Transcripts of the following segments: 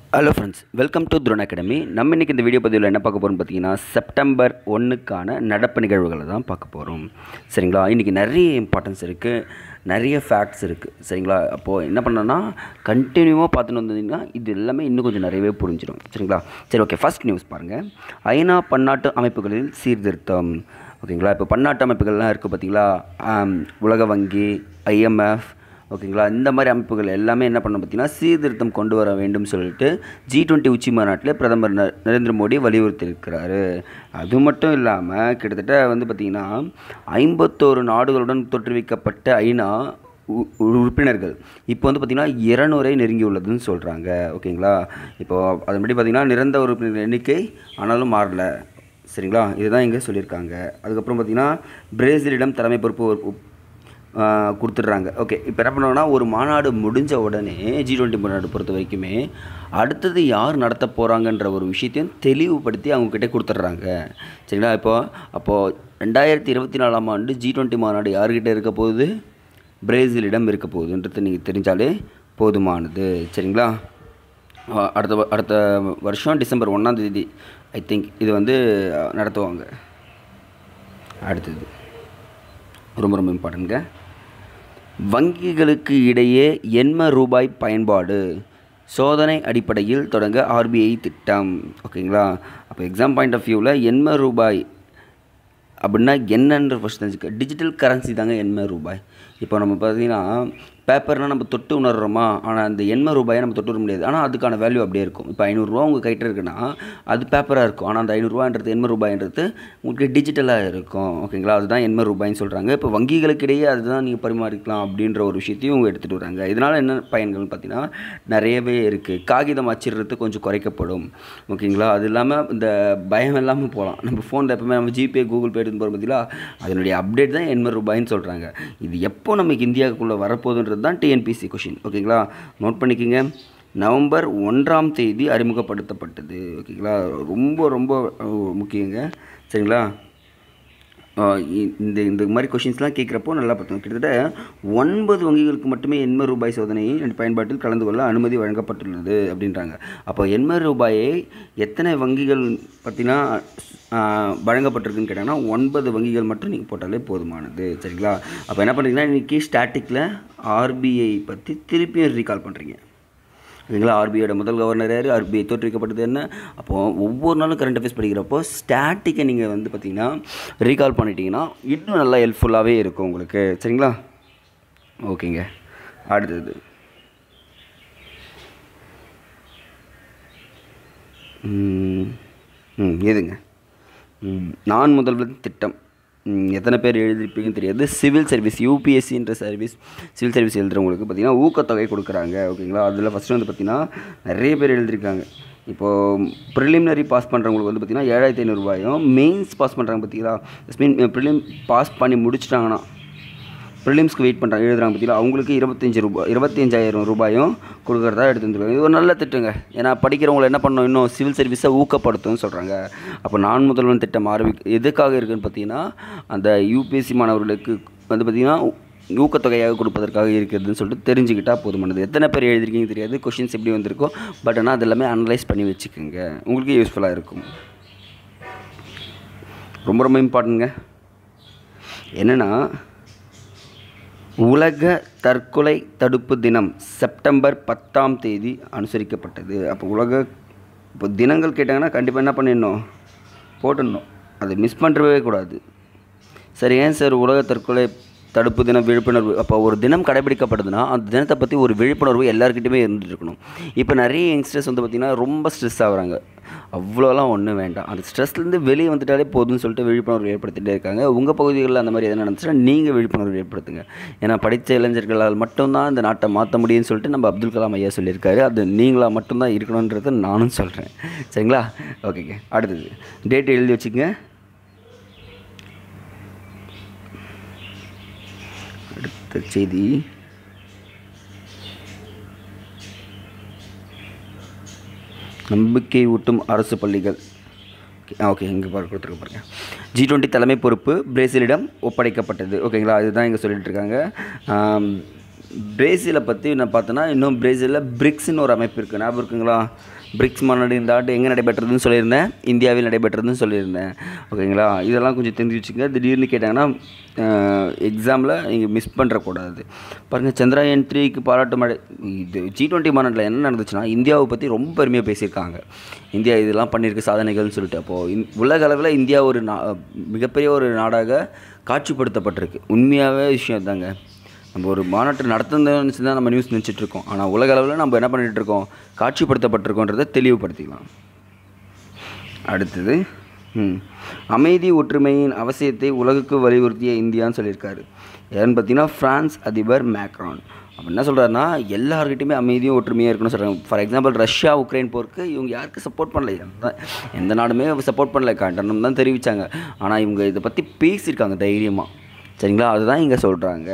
hello friends welcome to Dron academy நம்ம இன்றைக்கி இந்த வீடியோ பதிவில் என்ன பார்க்க போகிறோம் பார்த்தீங்கன்னா செப்டம்பர் ஒன்றுக்கான நடப்பு நிகழ்வுகளை தான் பார்க்க போகிறோம் சரிங்களா இன்றைக்கி நிறைய இம்பார்ட்டன்ஸ் இருக்குது நிறைய ஃபேக்ட்ஸ் இருக்குது சரிங்களா அப்போது என்ன பண்ணோன்னா கண்டினியூவாக பார்த்துட்டு வந்தீங்கன்னா இது எல்லாமே இன்னும் கொஞ்சம் நிறையவே புரிஞ்சிடும் சரிங்களா சரி ஓகே ஃபஸ்ட் நியூஸ் பாருங்கள் ஐநா பன்னாட்டு அமைப்புகளில் சீர்திருத்தம் ஓகேங்களா இப்போ பன்னாட்டு அமைப்புகள்லாம் இருக்குது பார்த்தீங்களா ஆம், உலக வங்கி ஐஎம்எஃப் ஓகேங்களா இந்த மாதிரி அமைப்புகள் எல்லாமே என்ன பண்ண பார்த்தீங்கன்னா சீர்திருத்தம் கொண்டு வர வேண்டும் சொல்லிட்டு ஜி டுவெண்ட்டி உச்சி மாநாட்டில் பிரதமர் ந- நரேந்திர மோடி வலியுறுத்தியிருக்கிறாரு அது மட்டும் இல்லாமல் கிட்டத்தட்ட வந்து பார்த்திங்கன்னா ஐம்பத்தோரு நாடுகளுடன் தோற்றுவிக்கப்பட்ட ஐநா உ- உறுப்பினர்கள் இப்போ வந்து பார்த்திங்கன்னா இருநூறை நெருங்கி உள்ளதுன்னு சொல்கிறாங்க ஓகேங்களா இப்போது அதன்படி பார்த்திங்கன்னா நிரந்தர உறுப்பினர்கள் எண்ணிக்கை ஆனாலும் மாறல சரிங்களா இதுதான் இங்கே சொல்லியிருக்காங்க அதுக்கப்புறம் பார்த்திங்கன்னா பிரேசிலிடம் தலைமை பொறுப்பு ஒரு- ஆஹ் கொடுத்துட்றாங்க ஓகே இப்போ என்ன பண்ணுவாங்கன்னா ஒரு மாநாடு முடிஞ்ச உடனே ஜி டுவெண்ட்டி மாநாடு பொறுத்த வரைக்குமே அடுத்தது யார் நடத்த போகிறாங்கன்ற ஒரு விஷயத்தையும் தெளிவுபடுத்தி அவங்கக்கிட்ட கொடுத்துட்றாங்க சரிங்களா இப்போ அப்போது ரெண்டாயிரத்தி இருபத்தி நாலாம் ஆண்டு ஜி டுவெண்ட்டி மாநாடு யார்கிட்ட இருக்க போகுது பிரேசிலிடம் இருக்க போகுதுன்றது நீங்கள் தெரிஞ்சாலே போதுமானது சரிங்களா ஆஹ் அடுத்த வ- அடுத்த வருஷம் டிசம்பர் ஒன்றாம் தேதி ஐ திங்க் இது வந்து ஆஹ், நடத்துவாங்க அடுத்தது ரொம்ப ரொம்ப இம்பார்ட்டன்ட்ங்க வங்கிகளுக்கு இடையே எண்ம ரூபாய் பயன்பாடு சோதனை அடிப்படையில் தொடங்க ஆர்பிஐ திட்டம் ஓகேங்களா அப்போ எக்ஸாம் பாயிண்ட் ஆஃப் வியூவில் எண்ம ரூபாய் அப்படின்னா என்னன்ற ஃபஸ்ட் தெரிஞ்சுக்க டிஜிட்டல் கரன்சி தாங்க எண்ம ரூபாய் இப்போ நம்ம பார்த்தீங்கன்னா பேப்பர்னால் நம்ம தொட்டு உணர்றோமா ஆனால் அந்த எண்ம ரூபாயை நம்ம தொட்டு உணர முடியாது ஆனால் அதுக்கான வேல்யூ அப்படியே இருக்கும் இப்போ ஐநூறுரூவா உங்கள் கைட்ட இருக்குன்னா அது பேப்பராக இருக்கும் ஆனால் அந்த ஐநூறுரூவான்றது எண்ம ரூபாய்ன்றது உங்களுக்கு டிஜிட்டலாக இருக்கும் ஓகேங்களா அதுதான் எண்ம ரூபாய்ன்னு சொல்கிறாங்க இப்போ வங்கிகளுக்கு இடையே அதுதான் நீங்கள் பரிமாறிக்கலாம் அப்படின்ற ஒரு விஷயத்தையும் இவங்க எடுத்துகிட்டு வராங்க இதனால் என்ன பயன்கள்னு பார்த்தீங்கன்னா நிறையவே இருக்குது காகிதம் அச்சிடுறது கொஞ்சம் குறைக்கப்படும் ஓகேங்களா அது இல்லாமல் இந்த பயம் இல்லாமல் போகலாம் நம்ம ஃபோனில் எப்பவுமே நம்ம ஜிபே கூகுள் பே எடுத்து போகிற பார்த்தீங்களா அதனுடைய அப்டேட் தான் எண்பது ரூபாய்ன்னு சொல்கிறாங்க இது எப்போ நமக்கு இந்தியாவுக்குள்ளே வரப்போகுதுன்றது தான் டிஎன்பிசி கொஷின் ஓகேங்களா நோட் பண்ணிக்கோங்க நவம்பர் ஒன்றாம் தேதி அறிமுகப்படுத்தப்பட்டது ஓகேங்களா ரொம்ப ரொம்ப அஹ், முக்கியங்க சரிங்களா ஆஹ் இ- இந்த இந்த மாதிரி கொஷின்ஸ்லாம் கேட்குறப்போ நல்லா பார்த்தோம் கிட்டத்தட்ட ஒன்பது வங்கிகளுக்கு மட்டுமே எண்பது ரூபாய் சோதனையை பயன்பாட்டில் கலந்து கொள்ள அனுமதி வழங்கப்பட்டுள்ளது அப்படின்றாங்க அப்போ எண்பது ரூபாயை எத்தனை வங்கிகள் பார்த்தீங்கன்னா ஆஹ், வழங்கப்பட்டிருக்குன்னு கேட்டாங்கன்னா ஒன்பது வங்கிகள் மட்டும் நீங்கள் போட்டாலே போதுமானது சரிங்களா அப்போ என்ன பண்ணுறீங்கன்னா இன்றைக்கி ஸ்டாட்டிக்கில் ஆர்பிஐ பற்றி திருப்பியும் ரீகால் பண்ணுறீங்க ஓகேங்களா ஆர்பிஐயோட முதல் கவர்னர் யார் ஆர்பிஐ தோற்றுவிக்கப்பட்டது என்ன அப்போது ஒவ்வொரு நாளும் கரண்ட் அஃபேர்ஸ் படிக்கிறப்போ ஸ்டாட்டிக்கை நீங்கள் வந்து பார்த்தீங்கன்னா ரீகால் பண்ணிட்டீங்கன்னா இன்னும் நல்லா ஹெல்ப்ஃபுல்லாகவே இருக்கும் உங்களுக்கு சரிங்களா ஓகேங்க அடுத்தது ம், ம் எதுங்க ம், நான் முதல்வர் திட்டம் ம், எத்தனை பேர் எழுதிருப்பீங்கன்னு தெரியாது சிவில் சர்வீஸ் யூபிஎஸ்சின்ற சர்வீஸ் சிவில் சர்வீஸ் எழுதுறவங்களுக்கு பார்த்தீங்கன்னா ஊக்கத்தொகை கொடுக்குறாங்க ஓகேங்களா அதில் ஃபஸ்ட்டு வந்து பார்த்தீங்கன்னா நிறைய பேர் எழுதியிருக்காங்க இப்போது ப்ரிலிமினரி பாஸ் பண்ணுறவங்களுக்கு வந்து பார்த்தீங்கன்னா ஏழாயிரத்தி ஐநூறுரூபாயும் மெயின்ஸ் பாஸ் பண்ணுறாங்க பார்த்தீங்களா மீன் ப்ரிலிம் பாஸ் பண்ணி முடிச்சிட்டாங்கன்னா ப்ரிலிம்ஸ்க்கு வெயிட் பண்ணுறாங்க எழுதுறாங்க பார்த்தீங்களா அவங்களுக்கு இருபத்தஞ்சி ரூபாய் இருபத்தஞ்சாயிரம் ரூபாயும் கொடுக்குறதா எடுத்து வந்துருக்காங்க இது ஒரு நல்ல திட்டங்க ஏன்னா படிக்கிறவங்களை என்ன பண்ணணும் இன்னும் சிவில் சர்வீஸை ஊக்கப்படுத்தும்னு சொல்கிறாங்க அப்போ நான் முதல்வன் திட்டம் ஆரம்பி எதுக்காக இருக்குன்னு பார்த்தீங்கன்னா அந்த யூபிஎஸ்சி மாணவர்களுக்கு வந்து பார்த்திங்கன்னா ஊக்கத்தொகையாக கொடுப்பதற்காக இருக்கிறதுன்னு சொல்லிட்டு தெரிஞ்சுக்கிட்டா போதுமானது எத்தனை பேர் எழுதிருக்கீங்க தெரியாது கொஷின்ஸ் எப்படி வந்திருக்கோ பட் ஆனால் அது எல்லாமே அனலைஸ் பண்ணி வச்சுக்கோங்க உங்களுக்கு யூஸ்ஃபுல்லாக இருக்கும் ரொம்ப ரொம்ப இம்பார்ட்டன்ட்ங்க என்னென்னா உலக தற்கொலை தடுப்பு தினம் செப்டம்பர் பத்தாம் தேதி அனுசரிக்கப்பட்டது அப்போ உலக இப்போ தினங்கள் கேட்டாங்கன்னா கண்டிப்பாக என்ன பண்ணிடணும் போட்டுடணும் அதை மிஸ் பண்ணுறவே கூடாது சரி ஏன் சார் உலக தற்கொலை தடுப்பு தினம் விழிப்புணர்வு அப்போ ஒரு தினம் கடைபிடிக்கப்படுதுன்னா அந்த தினத்தை பற்றி ஒரு விழிப்புணர்வு எல்லாருக்கிட்டையுமே இருந்துட்டு இருக்கணும் இப்போ நிறைய யங்ஸ்டர்ஸ் வந்து பார்த்திங்கன்னா ரொம்ப ஸ்ட்ரெஸ் ஆகுறாங்க அவ்வளோலாம் ஒன்றும் வேண்டாம் அந்த ஸ்ட்ரெஸ்லேருந்து வெளியே வந்துட்டாலே போதும்னு சொல்லிட்டு விழிப்புணர்வு ஏற்படுத்திகிட்டே இருக்காங்க உங்கள் பகுதிகளில் அந்த மாதிரி எதனா நடந்துச்சுன்னா நீங்கள் விழிப்புணர்வு ஏற்படுத்துங்க ஏன்னா படித்த இளைஞர்களால் மட்டும்தான் இந்த நாட்டை மாற்ற முடியும்னு சொல்லிட்டு நம்ம அப்துல் கலாம் ஐயா சொல்லியிருக்காரு அது நீங்களாக மட்டும்தான் இருக்கணுன்றதை நானும் சொல்கிறேன் சரிங்களா ஓகேங்க அடுத்தது டேட் எழுதி வச்சுக்கங்க அடுத்த செய்தி நம்பிக்கை ஊட்டும் அரசு பள்ளிகள் ஓகே இங்கே பாரு கொடுத்துருக்க பாருங்க ஜி டுவெண்ட்டி தலைமை பொறுப்பு பிரேசிலிடம் ஒப்படைக்கப்பட்டது ஓகேங்களா இதுதான் இங்கே சொல்லிட்டு இருக்காங்க ஆம், பிரேசிலை பற்றி நான் பார்த்தோன்னா இன்னும் பிரேசிலில் பிரிக்ஸ்னு ஒரு அமைப்பு இருக்குது ஞாபகம் இருக்குங்களா பிரிக்ஸ் மாநாடு இந்த ஆண்டு எங்கே நடைபெற்றதுன்னு சொல்லியிருந்தேன் இந்தியாவில் நடைபெற்றதுன்னு சொல்லியிருந்தேன் ஓகேங்களா இதெல்லாம் கொஞ்சம் தெரிஞ்சு வச்சுங்க திடீர்னு கேட்டாங்கன்னா எக்ஸாமில் நீங்கள் மிஸ் பண்ணுறக்கூடாது பாருங்கள் சந்திராயன் த்ரீக்கு பாராட்டு மழை இது ஜி டுவெண்ட்டி மாநாட்டில் என்ன நடந்துச்சுன்னா இந்தியாவை பற்றி ரொம்ப பெருமையாக பேசியிருக்காங்க இந்தியா இதெல்லாம் பண்ணியிருக்கு சாதனைகள்னு சொல்லிட்டு அப்போது இந் உலக அளவில் இந்தியா ஒரு நா மிகப்பெரிய ஒரு நாடாக காட்சிப்படுத்தப்பட்டிருக்கு உண்மையாகவே விஷயம் தாங்க நம்ம ஒரு மாநாட்டு நடத்துனதுன்னு தான் நம்ம நியூஸ் நினச்சிட்டு இருக்கோம் ஆனால் உலக அளவில் நம்ம என்ன பண்ணிகிட்டு இருக்கோம் காட்சிப்படுத்தப்பட்டிருக்கோன்றதை தெளிவுபடுத்திக்கலாம் அடுத்தது ம் அமைதி ஒற்றுமையின் அவசியத்தை உலகுக்கு வலியுறுத்திய இந்தியான்னு சொல்லியிருக்காரு யாருன்னு பார்த்தீங்கன்னா ஃப்ரான்ஸ் அதிபர் மேக்ரான் அப்போ என்ன சொல்கிறாருன்னா எல்லார்கிட்டையுமே அமைதியும் ஒற்றுமையாக இருக்கணும்னு சொல்கிறாங்க ஃபார் எக்ஸாம்பிள் ரஷ்யா உக்ரைன் போருக்கு இவங்க யாருக்கு சப்போர்ட் பண்ணல எந்த- எந்த நாடுமே சப்போர்ட் பண்ணல கண்டனம் தான் தெரிவித்தாங்க ஆனால் இவங்க இதை பற்றி பேசியிருக்காங்க தைரியமாக சரிங்களா அதுதான் இங்கே சொல்கிறாங்க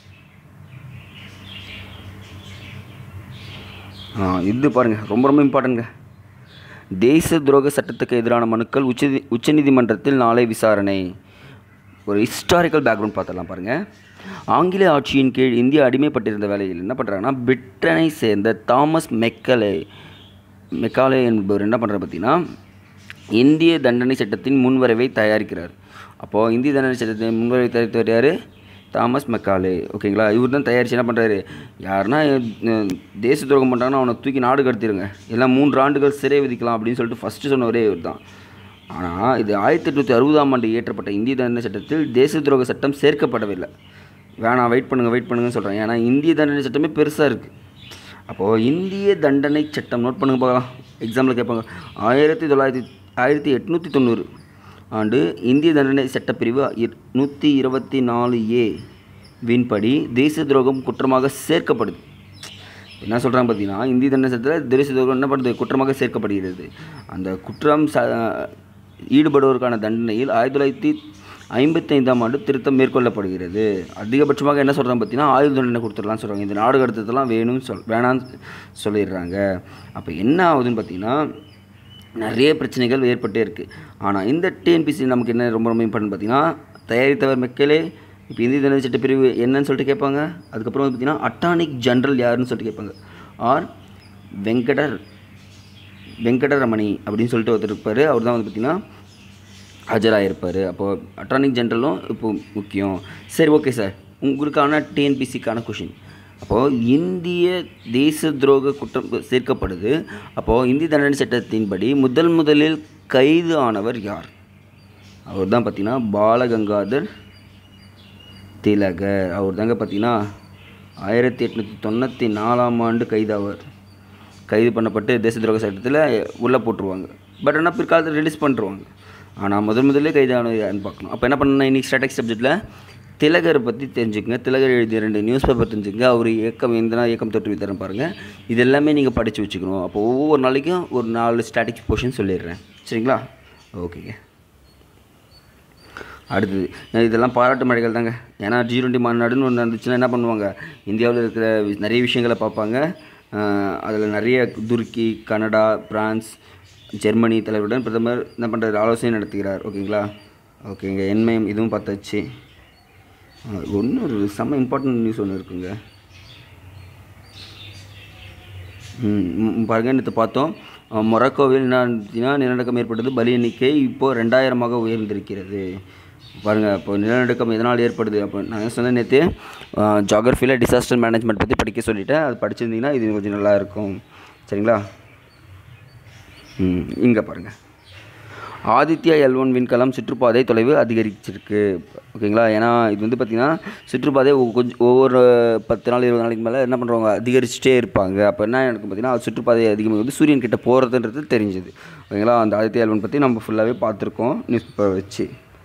ஆ, இது பாருங்கள் ரொம்ப ரொம்ப இம்பார்ட்டன்ட்ங்க தேச துரோக சட்டத்துக்கு எதிரான மனுக்கள் உச்ச உச்சநீதிமன்றத்தில் நாளை விசாரணை ஒரு ஹிஸ்டாரிக்கல் பேக்ரவுண்ட் பார்த்துடலாம் பாருங்கள் ஆங்கில ஆட்சியின் கீழ் இந்தியா அடிமைப்பட்டிருந்த வேளையில் என்ன பண்ணுறாங்கன்னா பிரிட்டனை சேர்ந்த தாமஸ் மெக்கலே மெக்காலே என்பவர் என்ன பண்ணுறாரு பார்த்தீங்கன்னா இந்திய தண்டனை சட்டத்தின் முன்வரைவை தயாரிக்கிறார் அப்போது இந்திய தண்டனை சட்டத்தின் முன்வரைவை தயாரித்தவர் யார் தாமஸ் மெக்காலே ஓகேங்களா இவர் தான் தயாரித்து என்ன பண்ணுறாரு யாருன்னா அஹ், தேச துரோகம் பண்ணுறாங்கன்னா அவனை தூக்கி நாடு கடத்திடுங்க எல்லாம் மூன்று ஆண்டுகள் சிறை விதிக்கலாம் அப்படின்னு சொல்லிட்டு ஃபஸ்ட்டு சொன்னவரே இவர் தான் ஆனால் இது ஆயிரத்தி எட்நூற்றி அறுபதாம் ஆண்டு இயற்றப்பட்ட இந்திய தண்டனை சட்டத்தில் தேச துரோக சட்டம் சேர்க்கப்படவில்லை வேணாம் வெயிட் பண்ணுங்கள் வெயிட் பண்ணுங்கன்னு சொல்கிறேன் ஏன்னா இந்திய தண்டனை சட்டமே பெருசாக இருக்குது அப்போது இந்திய தண்டனை சட்டம் நோட் பண்ணுங்க பார்க்கலாம் எக்ஸாம்பிள் கேட்பாங்க ஆயிரத்தி தொள்ளாயிரத்தி ஆயிரத்தி எட்நூற்றி தொண்ணூறு ஆண்டு இந்திய தண்டனை சட்டப்பிரிவு இர் நூற்றி இருபத்தி நாலு ஏ வின்படி தேச துரோகம் குற்றமாக சேர்க்கப்படுது என்ன சொல்கிறாங்க பார்த்தீங்கன்னா இந்திய தண்டனை சட்டத்தில் தேச துரோகம் என்ன பண்ணுது குற்றமாக சேர்க்கப்படுகிறது அந்த குற்றம் ச ஈடுபடுவோருக்கான தண்டனையில் ஆயிரத்தி தொள்ளாயிரத்தி ஐம்பத்தைந்தாம் ஆண்டு திருத்தம் மேற்கொள்ளப்படுகிறது அதிகபட்சமாக என்ன சொல்கிறாங்க பார்த்தீங்கன்னா ஆயுள் தண்டனை கொடுத்துடலாம்னு சொல்கிறாங்க இந்த நாடு கடத்தலாம் வேணும்னு சொல் வேணான்னு சொல்லிடுறாங்க அப்போ என்ன ஆகுதுன்னு பார்த்தீங்கன்னா நிறைய பிரச்சனைகள் ஏற்பட்டே இருக்குது ஆனால் இந்த டிஎன்பிசி நமக்கு என்ன ரொம்ப ரொம்ப இம்பார்ட்டன் பார்த்தீங்கன்னா தயாரித்தவர் மெக்கலே இப்போ இந்திய தண்டனை சட்ட பிரிவு என்னன்னு சொல்லிட்டு கேட்பாங்க அதுக்கப்புறம் வந்து பார்த்தீங்கன்னா அட்டானிக் ஜெனரல் யாருன்னு சொல்லிட்டு கேட்பாங்க ஆர் வெங்கடர் வெங்கடரமணி அப்படின்னு சொல்லிட்டு ஒருத்தர் இருப்பார் அவர் தான் வந்து பார்த்திங்கன்னா ஆஜராகிருப்பார் அப்போது அட்டார்னிக் ஜென்ரலும் இப்போ முக்கியம் சரி ஓகே சார் உங்களுக்கான டிஎன்பிசிக்கான கொஷின் அப்போது இந்திய தேச துரோக குற்றம் சேர்க்கப்படுது அப்போது இந்திய தண்டனை சட்டத்தின்படி முதல் முதலில் கைது ஆனவர் யார் அவர் தான் பார்த்தீங்கன்னா பாலகங்காதர் திலகர் அவர் தாங்க பார்த்தீங்கன்னா ஆயிரத்தி எட்நூற்றி தொண்ணூற்றி நாலாம் ஆண்டு கைதாவார் கைது பண்ணப்பட்டு தேச துரோக சட்டத்தில் உள்ளே போட்டுருவாங்க பட் ஆனால் பிற்காலத்தில் ரிலீஸ் பண்ணிருவாங்க ஆனால் முதல் முதல்ல கைதானது யாருன்னு பார்க்கணும் அப்போ என்ன பண்ணணும் இன்னைக்கு ஸ்டாட்டிக் சப்ஜெக்ட்டில் திலகரை பற்றி தெரிஞ்சுக்கங்க திலகர் எழுதிய ரெண்டு நியூஸ் பேப்பர் தெரிஞ்சுக்கங்க அவர் இயக்கம் எந்த இயக்கம் தோற்றுவித்தாரன் பாருங்கள் இது எல்லாமே நீங்கள் படித்து வச்சுக்கணும் அப்போ ஒவ்வொரு நாளைக்கும் ஒரு நாலு ஸ்டாட்டிக் போர்ஷன் சொல்லிடுறேன் சரிங்களா ஓகேங்க அடுத்தது அஹ் இதெல்லாம் பாராட்டு மழைகள் தாங்க ஏன்னா ஜி டுவெண்ட்டி மாநாடுன்னு ஒன்று இருந்துச்சுன்னா என்ன பண்ணுவாங்க இந்தியாவில் இருக்கிற வி- நிறைய விஷயங்களை பார்ப்பாங்க அதில் நிறைய துருக்கி கனடா பிரான்ஸ் ஜெர்மனி தலைவருடன் பிரதமர் என்ன பண்ணுறாரு ஆலோசனை நடத்துகிறார் ஓகேங்களா ஓகேங்க என்மயம் இதுவும் பார்த்தாச்சு ஒன்று ஒரு செம்ம இம்பார்ட்டன்ட் நியூஸ் ஒன்று இருக்குங்க ம், ம், பாருங்க நேற்று பார்த்தோம் அஹ், மொராக்கோவில் என்ன இருந்துச்சுன்னா நிலநடுக்கம் ஏற்பட்டது பலி எண்ணிக்கை இப்போது ரெண்டாயிரமாக உயர்ந்திருக்கிறது பாருங்கள் இப்போ நிலநடுக்கம் எதனால் ஏற்படுது அப்போ நான் சொன்னேன் நேற்று ஜாகிரஃபியில் டிசாஸ்டர் மேனேஜ்மெண்ட் பற்றி படிக்க சொல்லிட்டேன் அது படிச்சிருந்தீங்கன்னா இது கொஞ்சம் நல்லா இருக்கும் சரிங்களா ம் இங்கே பாருங்கள் ஆதித்யா எல் ஒன் விண்கலம் சுற்றுப்பாதை தொலைவு அதிகரிச்சிருக்கு ஓகேங்களா ஏன்னா இது வந்து பார்த்திங்கன்னா சுற்றுப்பாதை ஒ- கொஞ்சம் ஒவ்வொரு பத்து நாள் இருபது நாளைக்கு மேலே என்ன பண்ணுறாங்க அதிகரிச்சுட்டே இருப்பாங்க அப்போ என்ன எனக்கு பார்த்தீங்கன்னா அது சுற்றுப்பாதை அதிகமாக வந்து சூரியன் கிட்ட போகிறதுன்றது தெரிஞ்சுது ஓகேங்களா அந்த ஆதித்யா எல் ஒன் பற்றி நம்ம ஃபுல்லாகவே பார்த்துருக்கோம் நியூஸ் பேப்பர் வச்சு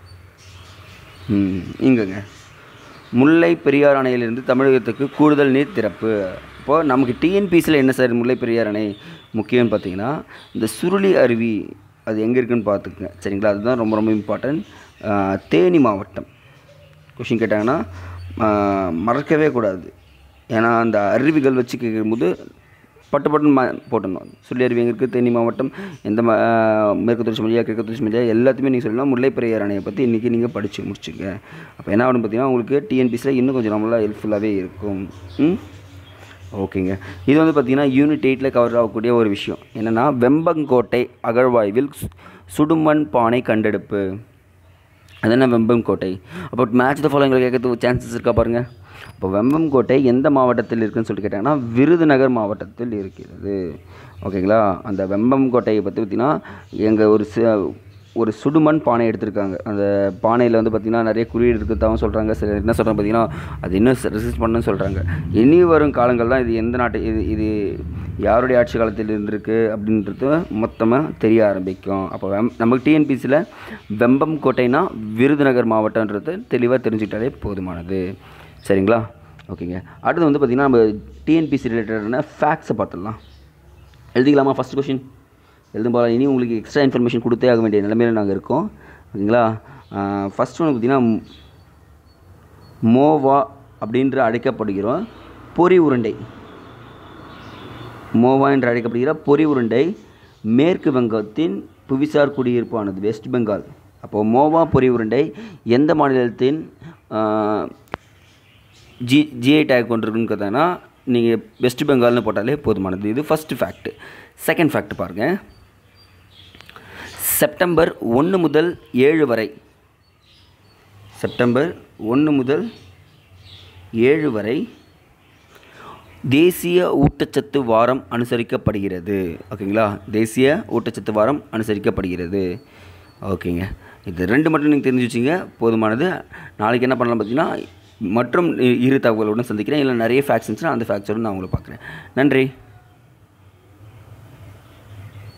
ம் இங்கங்க முல்லை பெரியார் அணையிலிருந்து தமிழகத்துக்கு கூடுதல் நீர் திறப்பு இப்போது நமக்கு டிஎன்பிசியில் என்ன சார் முல்லை பெரியார் அணை முக்கியம்னு பார்த்தீங்கன்னா இந்த சுருளி அருவி அது எங்கே இருக்குன்னு பார்த்துக்குங்க சரிங்களா அதுதான் ரொம்ப ரொம்ப இம்பார்ட்டன்ட் தேனி மாவட்டம் கொஷின் கேட்டாங்கன்னா ஆஹ், மறக்கவே கூடாது ஏன்னா அந்த அருவிகள் வச்சு கேட்கும்போது பட்டு பட்டுன்னு மா போட்டணும் சுள்ளியருவி எங்கே இருக்குது தேனி மாவட்டம் எந்த மா மேற்கு தொடர்ச்சி மலையா கிழக்கு தொடர்ச்சி மலையா எல்லாத்தையுமே நீங்கள் சொல்லலாம் முல்லைப்பெரியார் அணையை பற்றி இன்றைக்கி நீங்கள் படித்து முடிச்சுங்க அப்போ என்ன ஆகும் பார்த்தீங்கன்னா உங்களுக்கு டிஎன்பிசியில் இன்னும் கொஞ்சம் நம்மளா ஹெல்ப்ஃபுல்லாகவே இருக்கும் ம் ஓகேங்க இது வந்து பார்த்திங்கன்னா யூனிட் எயிட்டில் கவர் ஆகக்கூடிய ஒரு விஷயம் என்னென்னா வெம்பங்கோட்டை அகழ்வாய்வில் சு- சுடுமண் பானை கண்டெடுப்பு அது என்ன வெம்பங்கோட்டை அப்போ மேட்ச் த ஃபாலோயிங் கேட்கறதுக்கு சான்சஸ் இருக்கா பாருங்கள் இப்போ வெம்பங்கோட்டை எந்த மாவட்டத்தில் இருக்குன்னு சொல்லிட்டு கேட்டாங்கன்னா விருதுநகர் மாவட்டத்தில் இருக்கிறது ஓகேங்களா அந்த வெம்பங்கோட்டையை பற்றி பார்த்தீங்கன்னா எங்கள் ஒரு சி ஒரு சுடுமண் பானை எடுத்திருக்காங்க அந்த பானையில் வந்து பார்த்திங்கன்னா நிறைய குறியீடு இருக்கிறதாகவும் சொல்கிறாங்க சில என்ன சொல்கிறாங்க பார்த்தீங்கன்னா அது இன்னும் ரெசிஸ்ட் பண்ணுன்னு சொல்கிறாங்க இனி வரும் காலங்கள் தான் இது எந்த நாட்டு இது இது யாருடைய ஆட்சி காலத்தில் இருந்திருக்கு அப்படின்றது மொத்தமாக தெரிய ஆரம்பிக்கும் அப்போ வெம் நமக்கு டிஎன்பிசியில் வெம்பம் கோட்டைனா விருதுநகர் மாவட்டன்றது தெளிவாக தெரிஞ்சுக்கிட்டாலே போதுமானது சரிங்களா ஓகேங்க அடுத்து வந்து பார்த்திங்கன்னா நம்ம டிஎன்பிசி ரிலேட்டடான ஃபேக்ட்ஸை பார்த்துடலாம் எழுதிக்கலாமா ஃபஸ்ட் கொஷின் எழுதும் போல இனி உங்களுக்கு எக்ஸ்ட்ரா இன்ஃபர்மேஷன் கொடுத்தே ஆக வேண்டிய நிலைமையில நாங்கள் இருக்கோம் ஓகேங்களா ஃபஸ்ட் ஒன்று பார்த்தீங்கன்னா மோவா அப்படின்ற அழைக்கப்படுகிறோம் பொறி உருண்டை மோவா என்று அழைக்கப்படுகிற பொறி உருண்டை மேற்கு வங்கத்தின் புவிசார் குடியிருப்பானது வெஸ்ட் பெங்கால் அப்போது மோவா பொறி உருண்டை எந்த மாநிலத்தின் ஆஹ், ஜி ஜிஐ டேக் கொண்டிருக்குன்னு பார்த்தீங்கன்னா நீங்கள் வெஸ்ட் பெங்கால்னு போட்டாலே போதுமானது இது ஃபஸ்ட்டு ஃபேக்ட் செகண்ட் ஃபேக்ட் பாருங்கள் செப்டம்பர் ஒன்று முதல் ஏழு வரை செப்டம்பர் ஒன்று முதல் ஏழு வரை தேசிய ஊட்டச்சத்து வாரம் அனுசரிக்கப்படுகிறது ஓகேங்களா தேசிய ஊட்டச்சத்து வாரம் அனுசரிக்கப்படுகிறது ஓகேங்க இது ரெண்டு மட்டும் நீங்கள் தெரிஞ்சு வச்சிங்க போதுமானது நாளைக்கு என்ன பண்ணலாம் பார்த்தீங்கன்னா மற்றும் இரு தகவலுடன் சந்திக்கிறேன் இல்லை நிறைய ஃபேக்ட்ஸ் இருந்துச்சுன்னா அந்த ஃபேக்ட்ஸோடு நான் உங்களை பார்க்குறேன் நன்றி